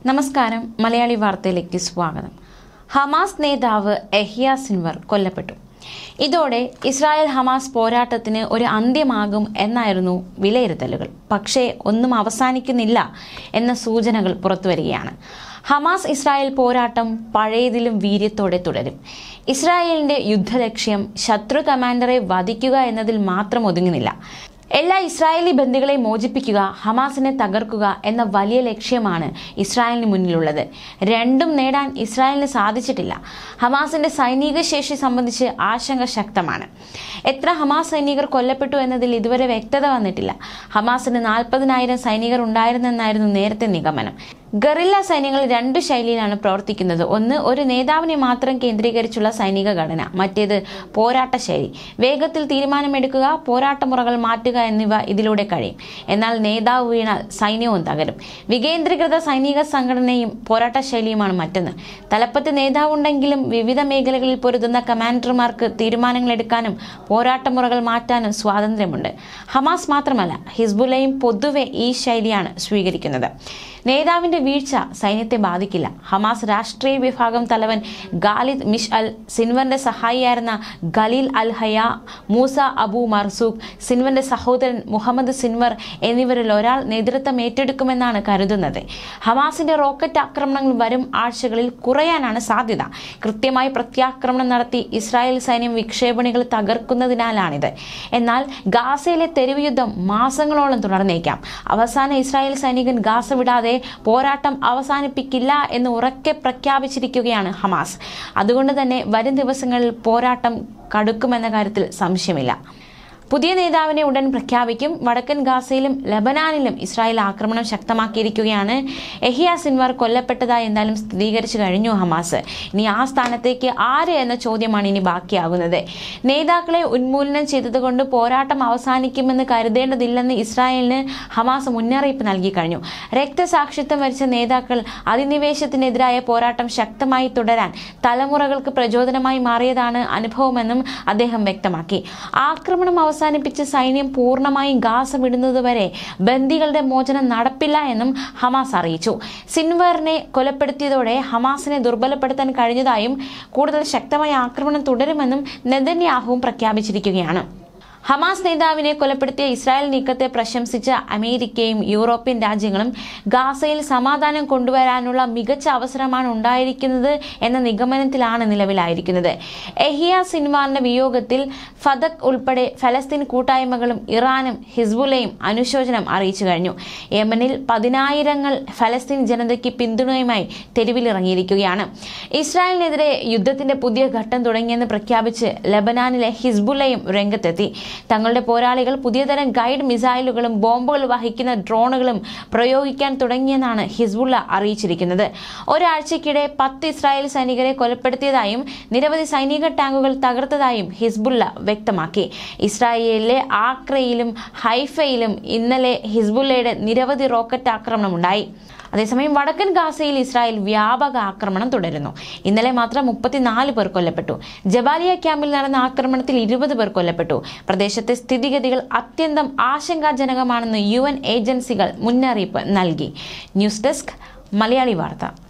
നമസ്കാരം മലയാളി വാർത്തയിലേക്ക് സ്വാഗതം ഹമാസ് നേതാവ് എഹിയ സിൻവർ കൊല്ലപ്പെട്ടു ഇതോടെ ഇസ്രായേൽ ഹമാസ് പോരാട്ടത്തിന് ഒരു അന്ത്യമാകും എന്നായിരുന്നു വിലയിരുത്തലുകൾ പക്ഷേ ഒന്നും അവസാനിക്കുന്നില്ല എന്ന സൂചനകൾ പുറത്തുവരികയാണ് ഹമാസ് ഇസ്രായേൽ പോരാട്ടം പഴയതിലും വീര്യത്തോടെ തുടരും ഇസ്രായേലിന്റെ യുദ്ധലക്ഷ്യം ശത്രു കമാൻഡറെ വധിക്കുക എന്നതിൽ മാത്രം ഒതുങ്ങുന്നില്ല എല്ലാ ഇസ്രായേലി ബന്ദികളെ മോചിപ്പിക്കുക ഹമാസിനെ തകർക്കുക എന്ന വലിയ ലക്ഷ്യമാണ് ഇസ്രായേലിന് മുന്നിലുള്ളത് രണ്ടും നേടാൻ ഇസ്രായേലിന് സാധിച്ചിട്ടില്ല ഹമാസിന്റെ സൈനിക ശേഷി സംബന്ധിച്ച് ആശങ്ക ശക്തമാണ് എത്ര ഹമാസ് സൈനികർ കൊല്ലപ്പെട്ടു എന്നതിൽ ഇതുവരെ വ്യക്തത വന്നിട്ടില്ല ഹമാസിന് നാൽപ്പതിനായിരം സൈനികർ ഉണ്ടായിരുന്നെന്നായിരുന്നു നേരത്തെ നിഗമനം ഗറില്ല സൈന്യങ്ങൾ രണ്ട് ശൈലിയിലാണ് പ്രവർത്തിക്കുന്നത് ഒന്ന് ഒരു നേതാവിനെ മാത്രം കേന്ദ്രീകരിച്ചുള്ള സൈനിക ഘടന മറ്റേത് പോരാട്ട ശൈലി വേഗത്തിൽ തീരുമാനമെടുക്കുക പോരാട്ടമുറകൾ മാറ്റുക എന്നിവ ഇതിലൂടെ കഴിയും എന്നാൽ നേതാവ് വീണാൽ സൈന്യവും തകരും വികേന്ദ്രീകൃത സൈനിക സംഘടനയും പോരാട്ട ശൈലിയുമാണ് മറ്റൊന്ന് തലപ്പത്ത് നേതാവുണ്ടെങ്കിലും വിവിധ മേഖലകളിൽ പൊരുതുന്ന കമാൻഡർമാർക്ക് തീരുമാനങ്ങൾ എടുക്കാനും പോരാട്ടമുറകൾ മാറ്റാനും സ്വാതന്ത്ര്യമുണ്ട് ഹമാസ് മാത്രമല്ല ഹിസ്ബുലയും പൊതുവെ ഈ ശൈലിയാണ് സ്വീകരിക്കുന്നത് നേതാവിന്റെ വീഴ്ച സൈന്യത്തെ ബാധിക്കില്ല ഹമാസ് രാഷ്ട്രീയ വിഭാഗം തലവൻ ഗാലിദ് മിഷ് അൽ സിൻവറിന്റെ സഹായിയായിരുന്ന Khalil al Hayya Musa Abu Marzouk സിൻവറിന്റെ സഹോദരൻ മുഹമ്മദ് സിൻവർ എന്നിവരിൽ ഒരാൾ നേതൃത്വം ഏറ്റെടുക്കുമെന്നാണ് കരുതുന്നത് ഹമാസിന്റെ റോക്കറ്റ് ആക്രമണങ്ങൾ വരും ആഴ്ചകളിൽ കുറയാനാണ് സാധ്യത കൃത്യമായി പ്രത്യാക്രമണം നടത്തി ഇസ്രായേൽ സൈന്യം വിക്ഷേപണികൾ തകർക്കുന്നതിനാലാണിത് എന്നാൽ ഗാസയിലെ തെരുവ് യുദ്ധം മാസങ്ങളോളം തുടർന്നേക്കാം അവസാന ഇസ്രായേൽ സൈനികൻ ഗാസ വിടാതെ പോരാട്ടം അവസാനിപ്പിക്കില്ല എന്ന് ഉറക്കെ പ്രഖ്യാപിച്ചിരിക്കുകയാണ് ഹമാസ് അതുകൊണ്ട് തന്നെ വരും ദിവസങ്ങളിൽ പോരാട്ടം കടുക്കുമെന്ന കാര്യത്തിൽ സംശയമില്ല പുതിയ നേതാവിനെ ഉടൻ പ്രഖ്യാപിക്കും വടക്കൻ ഗാസയിലും ലബനാനിലും ഇസ്രായേൽ ആക്രമണം ശക്തമാക്കിയിരിക്കുകയാണ് എഹിയ സിൻവാർ കൊല്ലപ്പെട്ടതായി എന്തായാലും സ്ഥിരീകരിച്ചു കഴിഞ്ഞു ഹമാസ് ഇനി ആ സ്ഥാനത്തേക്ക് ആര് എന്ന ചോദ്യമാണ് ഇനി ബാക്കിയാകുന്നത് നേതാക്കളെ ഉന്മൂലനം ചെയ്തതുകൊണ്ട് പോരാട്ടം അവസാനിക്കുമെന്ന് കരുതേണ്ടതില്ലെന്ന് ഇസ്രായേലിന് ഹമാസ് മുന്നറിയിപ്പ് നൽകി കഴിഞ്ഞു രക്തസാക്ഷിത്വം വരിച്ച നേതാക്കൾ അധിനിവേശത്തിനെതിരായ പോരാട്ടം ശക്തമായി തുടരാൻ തലമുറകൾക്ക് പ്രചോദനമായി മാറിയതാണ് അനുഭവമെന്നും അദ്ദേഹം വ്യക്തമാക്കി ആക്രമണം അവസാനിപ്പിച്ച് സൈന്യം പൂർണ്ണമായും ഗാസ വിടുന്നതുവരെ ബന്ദികളുടെ മോചനം നടപ്പില്ല എന്നും ഹമാസ് അറിയിച്ചു സിൻവറിനെ കൊലപ്പെടുത്തിയതോടെ ഹമാസിനെ ദുർബലപ്പെടുത്താൻ കഴിഞ്ഞതായും കൂടുതൽ ശക്തമായ ആക്രമണം തുടരുമെന്നും നെതന്യാഹുവും പ്രഖ്യാപിച്ചിരിക്കുകയാണ് ഹമാസ് നേതാവിനെ കൊലപ്പെടുത്തിയ ഇസ്രായേൽ നീക്കത്തെ പ്രശംസിച്ച അമേരിക്കയും യൂറോപ്യൻ രാജ്യങ്ങളും ഗാസയിൽ സമാധാനം കൊണ്ടുവരാനുള്ള മികച്ച അവസരമാണ് ഉണ്ടായിരിക്കുന്നത് എന്ന നിഗമനത്തിലാണ് നിലവിലായിരിക്കുന്നത് എഹിയ സിൻവാറിന്റെ വിയോഗത്തിൽ ഫതക് ഉൾപ്പെടെ ഫലസ്തീൻ കൂട്ടായ്മകളും ഇറാനും ഹിസ്ബുലയും അനുശോചനം അറിയിച്ചു കഴിഞ്ഞു യമനിൽ പതിനായിരങ്ങൾ ഫലസ്തീൻ ജനതയ്ക്ക് പിന്തുണയുമായി തെരുവിലിറങ്ങിയിരിക്കുകയാണ് ഇസ്രായേലിനെതിരെ യുദ്ധത്തിന്റെ പുതിയ ഘട്ടം തുടങ്ങിയെന്ന് പ്രഖ്യാപിച്ച് ലബനാനിലെ ഹിസ്ബുലയും രംഗത്തെത്തി തങ്ങളുടെ പോരാളികൾ പുതിയതരം ഗൈഡ് മിസൈലുകളും ബോംബുകൾ വഹിക്കുന്ന ഡ്രോണുകളും പ്രയോഗിക്കാൻ തുടങ്ങിയെന്നാണ് ഹിസ്ബുള്ള അറിയിച്ചിരിക്കുന്നത് ഒരാഴ്ചക്കിടെ പത്ത് ഇസ്രായേൽ സൈനികരെ കൊലപ്പെടുത്തിയതായും നിരവധി സൈനിക ടാങ്കുകൾ തകർത്തതായും ഹിസ്ബുള്ള വ്യക്തമാക്കി ഇസ്രായേലിലെ ആക്രയിലും ഹൈഫയിലും ഇന്നലെ ഹിസ്ബുള്ളയുടെ നിരവധി റോക്കറ്റ് ആക്രമണമുണ്ടായി അതേസമയം വടക്കൻ ഗാസയിൽ ഇസ്രായേൽ വ്യാപക ആക്രമണം തുടരുന്നു ഇന്നലെ മാത്രം മുപ്പത്തിനാല് പേർ കൊല്ലപ്പെട്ടു ജബാലിയ ക്യാമ്പിൽ നടന്ന ആക്രമണത്തിൽ ഇരുപത് പേർ കൊല്ലപ്പെട്ടു പ്രദേശത്തെ സ്ഥിതിഗതികൾ അത്യന്തം ആശങ്കാജനകമാണെന്ന് യു ഏജൻസികൾ മുന്നറിയിപ്പ് നൽകി ന്യൂസ് ഡെസ്ക് മലയാളി വാർത്ത